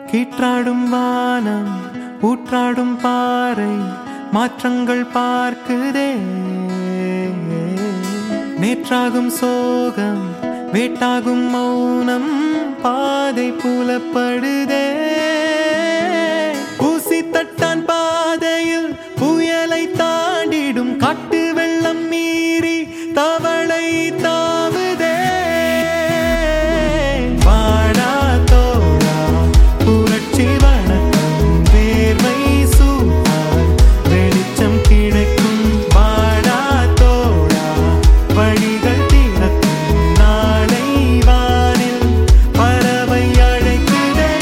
கீற்றாடும் வானம் ஊற்றாடும் பாறை மாற்றங்கள் பார்க்குதே நேற்றாகும் சோகம் வேட்டாகும் மௌனம் பாதை புலப்படுதே ஊசி தட்டான் பாதையில் புயலை தாண்டிடும் காட்டு வெள்ளம் மீறி தவளை தாவுதே வாடா தோழா புரட்சி வணக்கம் வேர்வை சூட்டால் வெளிச்சம் கிடைக்கும் வாடா தோழா வழிகள் திறக்கும் நாளை வானில் பறவை அழைக்குதே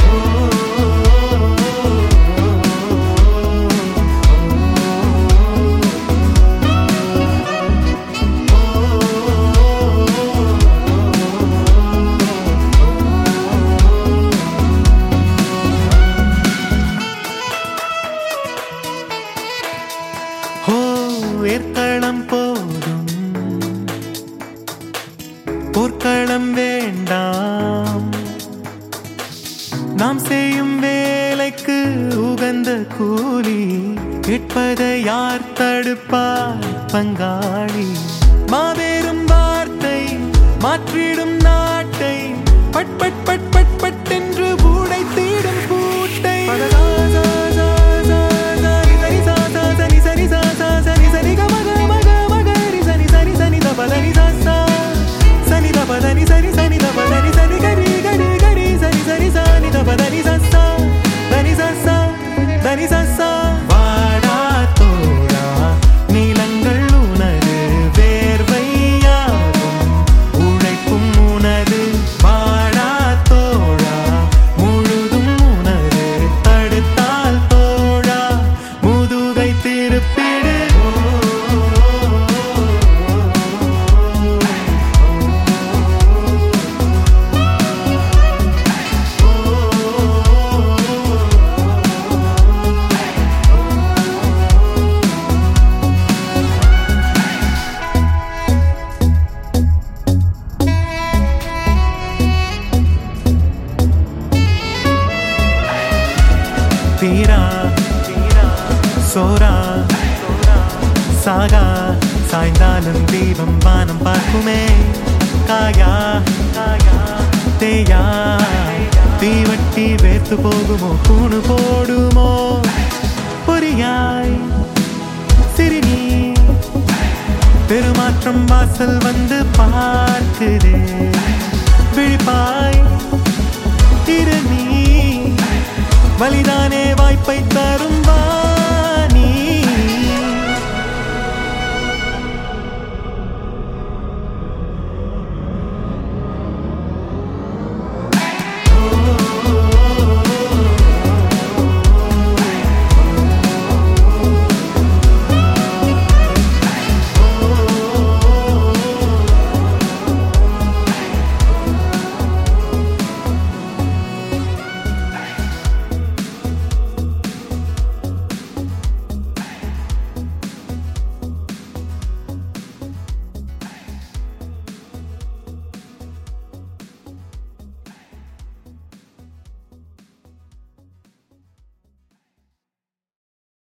ஓ ஏற்களம் போதும் போர்க்களம் வேண்டாம் நாம் செய்யும் வேலைக்கு உகந்த கூலி கேட்பதை யார் தடுப்பார் பங்காளி மாபெரும் வார்த்தை மாற்றிடும் நாட்டை பட் பட் பட் பட் பட் என்று பூடை தீடும் பூட்டை சனி சனி சா சா சனி சனி க மக மக மக ரி சனி சனி சனி த பதனி சா சா சனி த பதனி சனி சனி த பதனி சனி கரி கரி கரி சனி சனி சனி த பதனி சா சா தனி சா சா தனி சா சா வாடா தோழா நீலங்கள் உனது வேர்வையாகும் உழைப்பும் உனது வாடா தோழா முழுதும் உனது தடுத்தால் தோழா முதுகை திருப்பிடு தீரா சோரா சாகா சாய்ந்தாலும் தீபம் வானம் பார்க்குமே காயா தேயா தீவட்டி வேர்த்து போகுமோ கூணு போடுமோ பொறியாய் சிறுநீ பெருமாற்றம் வாசல் வந்து பார்க்குதே